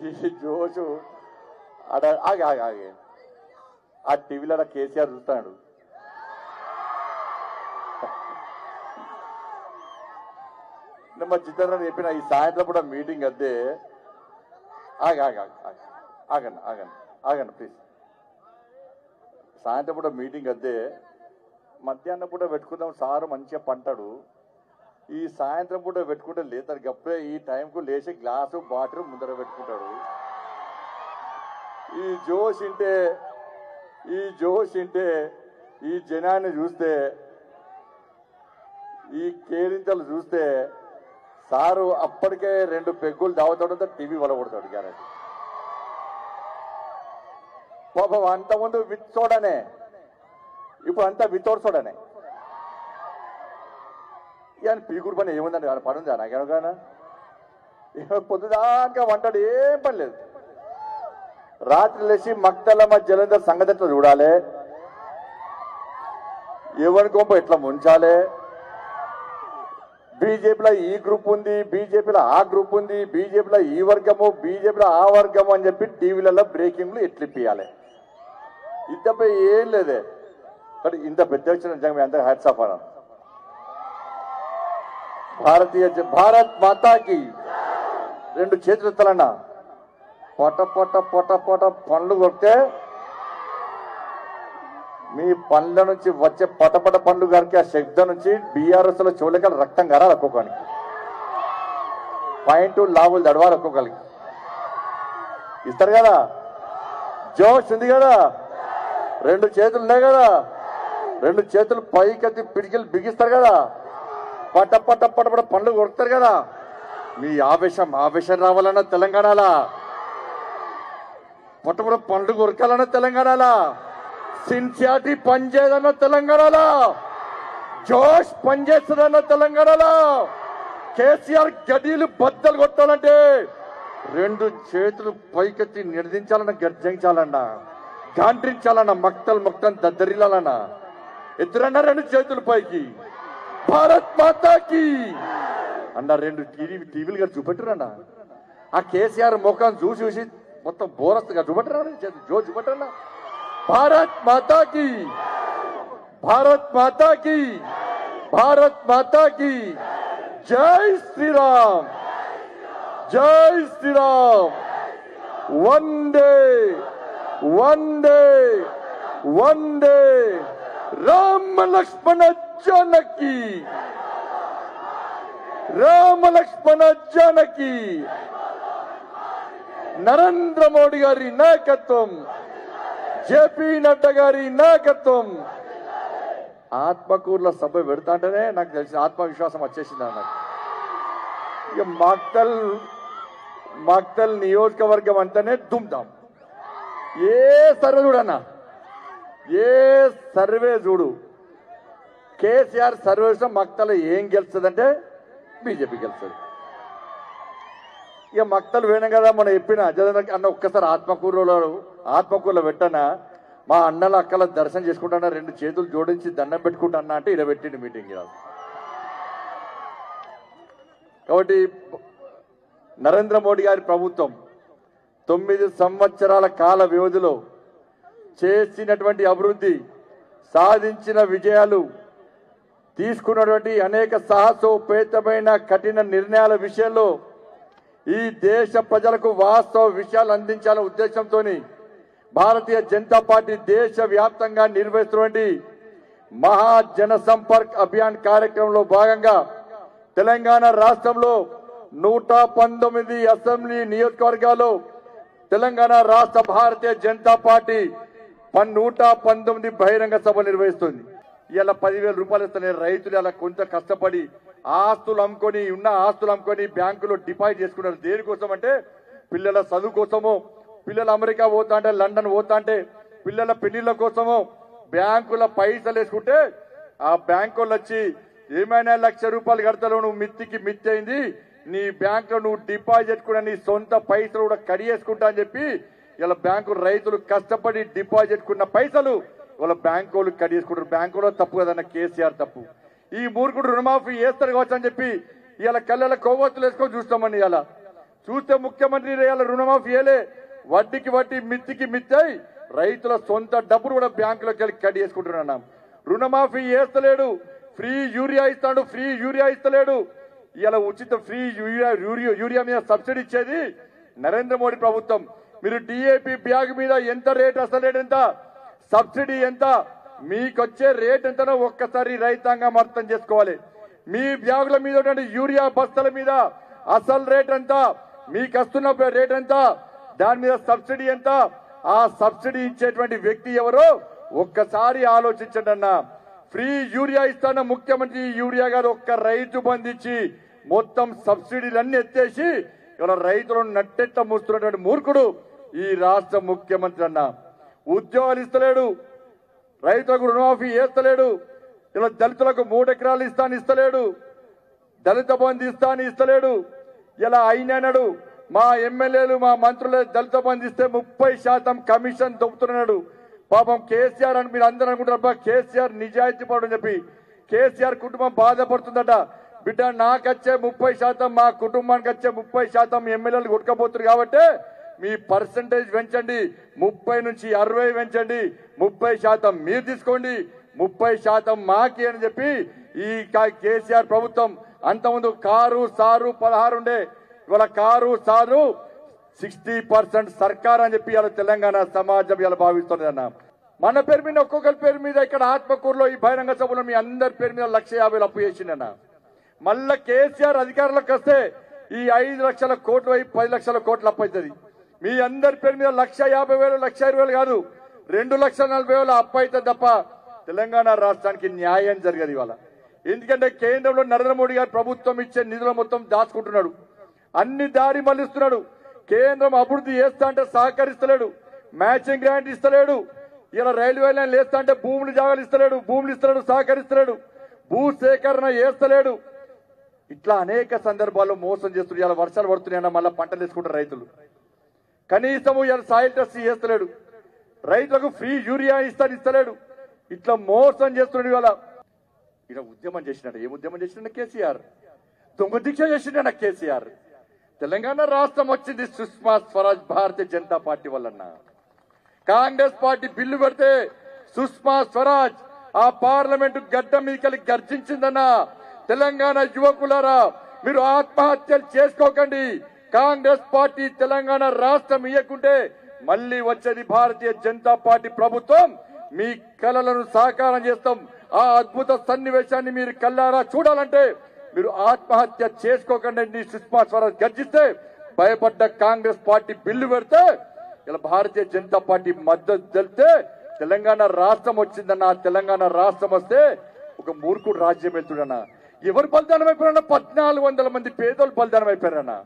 ఈ జోషు అడ ఆగి ఆగి ఆగి ఆ టీవీలో కేసీఆర్ చూస్తాడు నిన్న మా చిత్ర చెప్పిన ఈ సాయంత్రం కూడా మీటింగ్ అద్దే ఆగి ఆగి ఆగి ఆగి. ఆగండి ఆగండి ఆగండి ప్లీజ్ సాయంత్రం పూట మీటింగ్ అద్దే మధ్యాహ్నం పూట పెట్టుకుందాం సారు మంచిగా పంటాడు ఈ సాయంత్రం పూట పెట్టుకుంటే లేతారు గప్పుడే ఈ టైంకు లేచి గ్లాసు బాటిల్ ముందర పెట్టుకుంటాడు ఈ జోష్ ఇంటే ఈ జోష్ ఇంటే ఈ జనాన్ని చూస్తే ఈ కేరింతలు చూస్తే సారు అప్పటికే రెండు పెగ్గులు దావుతాడు టీవీ వలగొడతాడు గ్యారెంటీ పాపం అంతకుముందు విత్ చూడనే ఇప్పుడు అంతా వితౌట్ చూడనే ఇక పీకుడు పని ఏముందండి ఆయన పని ఉందా నాకేమన్నా పొద్దుదాకా వంటాడు ఏం పని లేదు రాత్రి లేచి మక్తలమ్మ జలంధర్ సంగతి ఎట్లా చూడాలి ఎవరి కొంప ఎట్లా ముంచాలి బీజేపీలో ఈ గ్రూప్ ఉంది బీజేపీలో ఆ గ్రూప్ ఉంది బీజేపీలో ఈ వర్గము బీజేపీలో ఆ వర్గము అని చెప్పి టీవీలలో బ్రేకింగ్లు ఎట్లిప్పియాలి ఇంతపై ఏం లేదే కానీ ఇంత పెద్ద వచ్చిన నిజంగా మీ అందరూ హ్యాట్స్ ఆఫ్ అన్నాను భారతీయ జ- భారత్ మాతాకి రెండు చేతులు ఎత్తాలన్నా పొట పొట పొట పొట పండ్లు కొడితే మీ పండ్ల నుంచి వచ్చే పటపట పండ్లు గారికి ఆ శబ్దం నుంచి బీఆర్ఎస్ లో చూడలేక రక్తం గారాలి ఒక్కొక్కరికి పాయింట్ లాభులు దడవాలి ఒక్కొక్కరికి ఇస్తారు కదా జోష్ ఉంది కదా రెండు చేతులు ఉన్నాయి కదా రెండు చేతులు పైకెత్తి పిడికిలు బిగిస్తారు కదా పట పట పట పట పండ్లు కొడతారు కదా మీ ఆవేశం ఆవేశం రావాలన్నా తెలంగాణలా పొట్టపొట పండ్లు కొరకాలన్నా తెలంగాణలా సిన్సియారిటీ పనిచేయదన్న తెలంగాణలో జోష్ పనిచేస్తుందన్న తెలంగాణలో కేసీఆర్ గడీలు బద్దలు కొట్టాలంటే రెండు చేతులు పైకెత్తి నిర్దించాలన్న గర్జించాలన్న గాండ్రించాలన్న మక్తలు మక్తలు దద్దరిల్లాలన్న ఎత్తురన్న రెండు చేతులు పైకి భారత్ మాతాకి అన్న రెండు టీవీ టీవీలు గారు చూపెట్టరన్న ఆ కేసీఆర్ ముఖం చూసి చూసి మొత్తం బోరస్తుగా చూపెట్టరా జో చూపెట్టరన్నా భారత్ మాతా की भारत माता की भारत माता की जय श्री राम जय श्री राम वंदे वंदे वंदे राम लक्ष्मण जानकी రామ లక్ష్మణ జానకి నరేంద్ర మోడీ గారి నాయకత్వం జేపీ నడ్డా గారి నాయకత్వం ఆత్మకూరులో సభ పెడతాంటేనే నాకు తెలిసిన ఆత్మవిశ్వాసం వచ్చేసింది అన్నమాట ఇక మక్తల్ మక్తల్ నియోజకవర్గం అంటేనే దుమ్దాం ఏ సర్వే చూడన్నా ఏ సర్వే చూడు కేసీఆర్ సర్వే చూసినా మక్తల ఏం గెలుస్తుందంటే బీజేపీ గెలుస్తుంది ఇక మక్తలు వేణం కదా మనం చెప్పిన జగన్ అన్న ఒక్కసారి ఆత్మకూరులో ఆత్మకూరులో పెట్టనా మా అన్నల అక్కల దర్శనం చేసుకుంటానా రెండు చేతులు జోడించి దండం పెట్టుకుంటానా అంటే ఇలా పెట్టిండు మీటింగ్ ఇవాళ. కాబట్టి నరేంద్ర మోడీ గారి ప్రభుత్వం తొమ్మిది సంవత్సరాల కాల వ్యవధిలో చేసినటువంటి అభివృద్ధి సాధించిన విజయాలు తీసుకున్నటువంటి అనేక సాహసోపేతమైన కఠిన నిర్ణయాల విషయంలో ఈ దేశ ప్రజలకు వాస్తవ విషయాలు అందించాలనే ఉద్దేశంతో భారతీయ జనతా పార్టీ దేశ వ్యాప్తంగా నిర్వహిస్తున్నటువంటి మహా జన సంపర్క్ అభియాన్ కార్యక్రమంలో భాగంగా తెలంగాణ రాష్ట్రంలో నూట పంతొమ్మిది అసెంబ్లీ నియోజకవర్గాల్లో తెలంగాణ రాష్ట్ర భారతీయ జనతా పార్టీ పన్ నూట పంతొమ్మిది బహిరంగ సభ నిర్వహిస్తుంది ఇలా పదివేల రూపాయలు ఇస్తున్న రైతులు అలా కొంత కష్టపడి ఆస్తులు అమ్ముకొని ఉన్న ఆస్తులు అమ్ముకొని బ్యాంకులో డిపాజిట్ చేసుకున్నారు దేనికోసం అంటే పిల్లల చదువు కోసమో పిల్లలు అమెరికా పోతా అంటే లండన్ పోతా అంటే పిల్లల పెళ్లిళ్ళ కోసమో బ్యాంకుల పైసలు వేసుకుంటే ఆ బ్యాంకు వాళ్ళు వచ్చి ఏమైనా లక్ష రూపాయలు కడతావు నువ్వు మిత్తికి మిత్తి అయింది నీ బ్యాంక్ లో నువ్వు డిపాజిట్ కూడా నీ సొంత పైసలు కూడా కడిగేసుకుంటా అని చెప్పి ఇలా బ్యాంకు రైతులు కష్టపడి డిపాజిట్ కున్న పైసలు వాళ్ళ బ్యాంకు వాళ్ళు కడిగేసుకుంటారు బ్యాంకులో తప్పు కదన్న కేసీఆర్ తప్పు ఈ మూర్ఖుడు రుణమాఫీ చేస్తారు కావచ్చు అని చెప్పి ఇలా కళ్ళ కొవ్వొత్తులు వేసుకొని చూస్తామని ఇలా చూస్తే ముఖ్యమంత్రి రేయాల రుణమాఫీ ఏలే వడ్డీకి వడ్డీ మిత్తికి మిత్తై రైతుల సొంత డబ్బులు కూడా బ్యాంకులోకి వెళ్ళి కట్ చేసుకుంటున్నాం రుణమాఫీ చేస్తలేడు ఫ్రీ యూరియా ఇస్తాడు ఫ్రీ యూరియా ఇస్తలేడు ఇలా ఉచిత ఫ్రీ యూరియా యూరియా యూరియా మీద సబ్సిడీ ఇచ్చేది నరేంద్ర మోడీ ప్రభుత్వం మీరు డిఏపి బ్యాగ్ మీద ఎంత రేట్ అసలు ఎంత సబ్సిడీ ఎంత మీకొచ్చే రేట్ ఎంతనో ఒక్కసారి రైతాంగం అర్థం చేసుకోవాలి మీ బ్యాగుల మీద ఉన్నటువంటి యూరియా బస్తల మీద అసలు రేట్ ఎంత మీకు వస్తున్న రేట్ ఎంత దాని మీద సబ్సిడీ ఎంత ఆ సబ్సిడీ ఇచ్చేటువంటి వ్యక్తి ఎవరో ఒక్కసారి ఆలోచించండి అన్న ఫ్రీ యూరియా ఇస్తాన ముఖ్యమంత్రి యూరియా గారు ఒక్క రైతు బంధించి మొత్తం సబ్సిడీలన్నీ ఎత్తేసి ఇలా రైతులను నట్టెట్ట మూస్తున్నటువంటి మూర్ఖుడు ఈ రాష్ట్ర ముఖ్యమంత్రి అన్న ఉద్యోగాలు ఇస్తలేడు రైతులకు రుణమాఫీ చేస్తలేడు ఇలా దళితులకు మూడు ఎకరాలు ఇస్తాను ఇస్తలేడు దళిత బంధు ఇస్తాను ఇస్తలేడు ఇలా అయినడు మా ఎమ్మెల్యేలు మా మంత్రులు దళిత బంధు ఇస్తే ముప్పై శాతం కమిషన్ దొబ్బుతున్నాడు పాపం కేసీఆర్ అని మీరు అందరూ అనుకుంటారు అబ్బా కేసీఆర్ నిజాయితీ పడని చెప్పి కేసీఆర్ కుటుంబం బాధపడుతుందట బిడ్డ నాకు వచ్చే ముప్పై శాతం మా కుటుంబానికి వచ్చే ముప్పై శాతం ఎమ్మెల్యేలు కొట్టుకపోతున్నారు కాబట్టి మీ పర్సంటేజ్ పెంచండి ముప్పై నుంచి అరవై పెంచండి ముప్పై శాతం మీరు తీసుకోండి ముప్పై శాతం మాకి అని చెప్పి ఈ కా- కేసీఆర్ ప్రభుత్వం అంతకుముందు కారు సారు పదహారు ఉండే ఇవాళ కారు సారు సిక్స్టీ పర్సెంట్ సర్కార్ అని చెప్పి ఇలా తెలంగాణ సమాజం ఇలా భావిస్తుంది అన్న మన పేరు మీద ఒక్కొక్కరి పేరు మీద ఇక్కడ ఆత్మకూరులో ఈ బహిరంగ సభలో మీ అందరి పేరు మీద లక్ష యాభై అప్పు చేసిండన్న మళ్ళా కేసీఆర్ అధికారంలోకి వస్తే ఈ ఐదు లక్షల కోట్లు అయి పది లక్షల కోట్లు అప్పు అవుతుంది మీ అందరి పేరు మీద లక్ష యాభై వేలు లక్ష ఇరవై వేలు కాదు రెండు లక్షల నలభై వేలు అప్పు అవుతుంది తప్ప తెలంగాణ రాష్ట్రానికి న్యాయం జరగదు ఇవాళ ఎందుకంటే కేంద్రంలో నరేంద్ర మోడీ గారు ప్రభుత్వం ఇచ్చే నిధులు మొత్తం దాచుకుంటున్నాడు అన్ని దారి మళ్లిస్తున్నాడు కేంద్రం అభివృద్ధి చేస్తా అంటే సహకరిస్తలేడు మ్యాచింగ్ గ్రాంట్ ఇస్తలేడు ఇలా రైల్వే లైన్ లేస్తా అంటే భూములు జాగాలు ఇస్తలేడు భూములు ఇస్తలేడు సహకరిస్తలేడు భూ సేకరణ చేస్తలేడు ఇట్లా అనేక సందర్భాల్లో మోసం చేస్తున్నారు ఇలా వర్షాలు పడుతున్నాయన్న మళ్ళీ పంటలు వేసుకుంటారు రైతులు కనీసము ఇలా సాయిల్ టెస్ట్ చేస్తలేడు రైతులకు ఫ్రీ యూరియా ఇస్తాను ఇస్తలేడు ఇట్లా మోసం చేస్తున్నాడు ఇవాళ ఇలా ఉద్యమం చేసినట్టు ఏం ఉద్యమం చేసిన కేసీఆర్ దొంగ దీక్ష చేసిన కేసీఆర్ తెలంగాణ రాష్ట్రం వచ్చింది సుష్మా స్వరాజ్ భారతీయ జనతా పార్టీ వల్లన్న కాంగ్రెస్ పార్టీ బిల్లు పెడితే సుష్మా స్వరాజ్ ఆ పార్లమెంటు గడ్డ మీదకెళ్ళి గర్జించిందన్న తెలంగాణ యువకులారా మీరు ఆత్మహత్యలు చేసుకోకండి కాంగ్రెస్ పార్టీ తెలంగాణ రాష్ట్రం ఇయ్యకుంటే మళ్ళీ వచ్చేది భారతీయ జనతా పార్టీ ప్రభుత్వం మీ కలలను సాకారం చేస్తాం ఆ అద్భుత సన్నివేశాన్ని మీరు కల్లారా చూడాలంటే మీరు ఆత్మహత్య చేసుకోకండి అని సుష్మా స్వరాజ్ గర్జిస్తే భయపడ్డ కాంగ్రెస్ పార్టీ బిల్లు పెడితే ఇలా భారతీయ జనతా పార్టీ మద్దతు తెలితే తెలంగాణ రాష్ట్రం వచ్చిందన్న ఆ తెలంగాణ రాష్ట్రం వస్తే ఒక మూర్ఖుడు రాజ్యం వెళ్తుడన్న ఎవరు బలిదానం అయిపోయారన్న పద్నాలుగు వందల మంది పేదోళ్ళు బలిదానం అయిపోయారన్న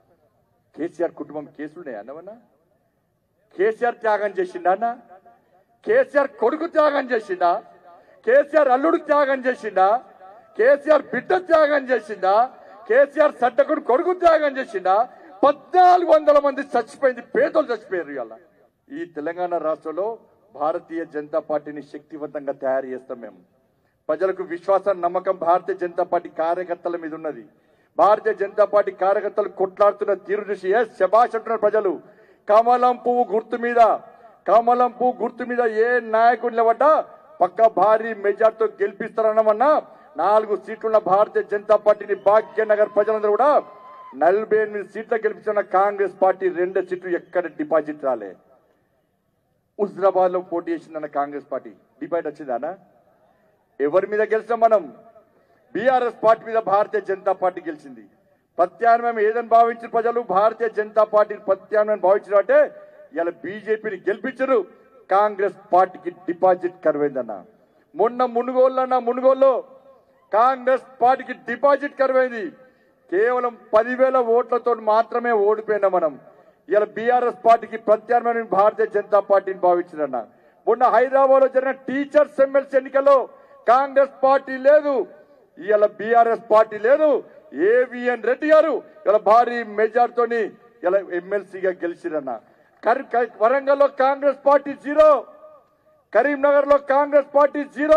కేసీఆర్ కుటుంబం కేసులున్నాయి అన్నవన్నా కేసీఆర్ త్యాగం చేసిండా అన్న కేసీఆర్ కొడుకు త్యాగం చేసిండా కేసీఆర్ అల్లుడు త్యాగం చేసిండా కేసీఆర్ బిడ్డ త్యాగం చేసిండా కేసీఆర్ సడ్డకుడు కొడుకు త్యాగం చేసిండా పద్నాలుగు వందల మంది చచ్చిపోయింది పేదలు చచ్చిపోయారు ఇవాళ ఈ తెలంగాణ రాష్ట్రంలో భారతీయ జనతా పార్టీని శక్తివంతంగా తయారు చేస్తాం మేము ప్రజలకు విశ్వాసం నమ్మకం భారతీయ జనతా పార్టీ కార్యకర్తల మీద ఉన్నది భారతీయ జనతా పార్టీ కార్యకర్తలు కొట్లాడుతున్న తీరు చూసి ఏ శబాష్ అంటున్నారు ప్రజలు కమలం పువ్వు గుర్తు మీద కమలం పువ్వు గుర్తు మీద ఏ నాయకుడు నిలబడ్డా పక్క భారీ మెజార్టీతో గెలిపిస్తారన్నమన్నా నాలుగు సీట్లున్న భారతీయ జనతా పార్టీని భాగ్యనగర్ ప్రజలందరూ కూడా నలభై ఎనిమిది సీట్ల గెలిపించిన కాంగ్రెస్ పార్టీ రెండు సీట్లు ఎక్కడ డిపాజిట్ రాలే హుజరాబాద్ లో పోటీ చేసిందన్న కాంగ్రెస్ పార్టీ డిపాజిట్ వచ్చిందానా ఎవరి మీద గెలిచాం మనం బీఆర్ఎస్ పార్టీ మీద భారతీయ జనతా పార్టీ గెలిచింది ప్రత్యామ్నాయం ఏదని భావించిన ప్రజలు భారతీయ జనతా పార్టీని ప్రత్యామ్నాయం భావించారు అంటే ఇలా బీజేపీని గెలిపించరు కాంగ్రెస్ పార్టీకి డిపాజిట్ కరువైందన్న మొన్న మునుగోళ్ళన్న మునుగోల్లో కాంగ్రెస్ పార్టీకి డిపాజిట్ కరువైంది కేవలం పదివేల ఓట్లతో మాత్రమే ఓడిపోయినా మనం ఇలా బీఆర్ఎస్ పార్టీకి ప్రత్యామ్నాయం భారతీయ జనతా పార్టీని భావించిందన్న మొన్న హైదరాబాద్ లో జరిగిన టీచర్స్ ఎమ్మెల్సీ ఎన్నికల్లో కాంగ్రెస్ పార్టీ లేదు ఇవాళ బీఆర్ఎస్ పార్టీ లేదు ఏవిఎన్ రెడ్డి గారు ఇలా భారీ మెజార్టీతోని ఇలా ఎమ్మెల్సీగా గెలిచిరన్న కర్- కర్- వరంగల్లో కాంగ్రెస్ పార్టీ జీరో కరీంనగర్ లో కాంగ్రెస్ పార్టీ జీరో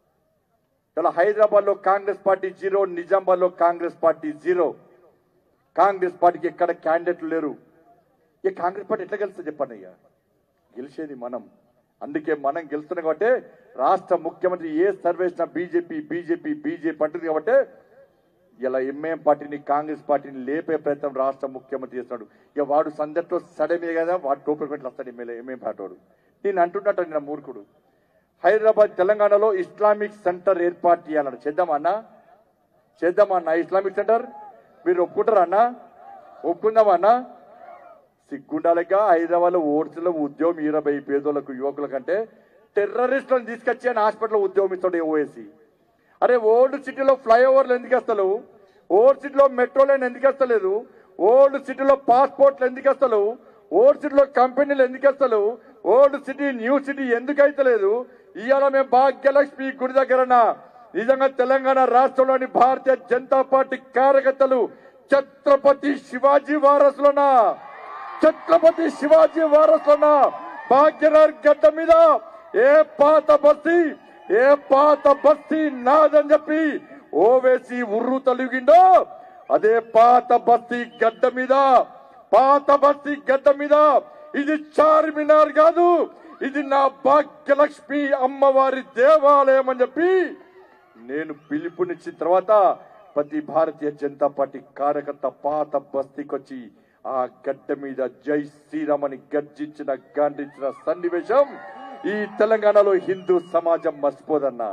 ఇలా హైదరాబాద్ లో కాంగ్రెస్ పార్టీ జీరో నిజామాబాద్ లో కాంగ్రెస్ పార్టీ జీరో కాంగ్రెస్ పార్టీకి ఎక్కడ క్యాండిడేట్లు లేరు ఇక కాంగ్రెస్ పార్టీ ఎట్లా గెలుస్తుంది చెప్పండి అయ్యా గెలిచేది మనం అందుకే మనం గెలుస్తున్నాం కాబట్టి రాష్ట్ర ముఖ్యమంత్రి ఏ సర్వే ఇచ్చినా బీజేపీ బీజేపీ బీజేపీ అంటుంది కాబట్టి ఇలా ఎంఏఎం పార్టీని కాంగ్రెస్ పార్టీని లేపే ప్రయత్నం రాష్ట్ర ముఖ్యమంత్రి చేస్తున్నాడు ఇక వాడు సందట్లో సడమే కదా వాడు టోపీ పెట్టి వస్తాడు ఎమ్మెల్యే ఎంఏం పార్టీ వాడు నేను అంటున్నట్టు నిన్న మూర్ఖుడు హైదరాబాద్ తెలంగాణలో ఇస్లామిక్ సెంటర్ ఏర్పాటు చేయాలన్న చేద్దామా అన్న చేద్దామా అన్న ఇస్లామిక్ సెంటర్ మీరు ఒప్పుకుంటారా అన్న ఒప్పుకుందామా అన్న సిగ్గుండాలిగా హైదరాబాద్ లో ఓర్చులో ఉద్యోగం ఇరవై పేదోళ్లకు యువకుల కంటే టెర్రరిస్టులను తీసుకొచ్చి ఆయన హాస్పిటల్లో ఉద్యోగం ఇస్తాడు ఓఎసి అరే ఓల్డ్ సిటీలో ఫ్లైఓవర్లు ఎందుకు వస్తలేవు ఓల్డ్ సిటీలో మెట్రో లైన్ ఎందుకు వస్తలేదు ఓల్డ్ సిటీలో పాస్పోర్ట్లు ఎందుకు వస్తలేవు ఓల్డ్ సిటీలో కంపెనీలు ఎందుకు వస్తలేవు ఓల్డ్ సిటీ న్యూ సిటీ ఎందుకు అయితలేదు ఇవాళ మేము భాగ్యలక్ష్మి గుడి దగ్గరన నిజంగా తెలంగాణ రాష్ట్రంలోని భారతీయ జనతా పార్టీ కార్యకర్తలు ఛత్రపతి శివాజీ వారసులనా ఛత్రపతి శివాజీ వారసులన భాగ్యనగర్ గడ్డ మీద ఏ పాత బస్తీ ఏ పాత బస్తీ నాదని చెప్పి ఓవేసి ఉర్రు తొలగిండో అదే పాత బస్తీ గడ్డ మీద పాత బస్తీ గడ్డ మీద ఇది చార్మినార్ కాదు ఇది నా భాగ్యలక్ష్మి అమ్మవారి దేవాలయం అని చెప్పి నేను పిలుపునిచ్చిన తర్వాత ప్రతి భారతీయ జనతా పార్టీ కార్యకర్త పాత బస్తీకి వచ్చి ఆ గడ్డ మీద జై శ్రీరామ్ అని గర్జించిన గాంధించిన సన్నివేశం ఈ తెలంగాణలో హిందూ సమాజం మర్చిపోదన్నా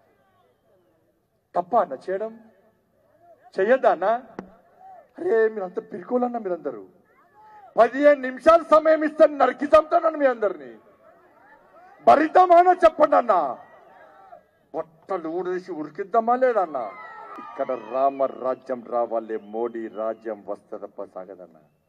తప్ప అన్న చేయడం చెయ్యద్దా అన్న అరే మీరంత పిరుకోలన్న మీరందరూ పదిహేను నిమిషాలు సమయం ఇస్తాను నరికి చంపుతానన్న మీ అందరినీ భరితమానో చెప్పండి అన్న బొట్టలు ఊడేసి ఉరికిద్దామా లేదన్న ఇక్కడ రామ రాజ్యం రావాలే మోడీ రాజ్యం వస్తుందప్ప సాగదన్న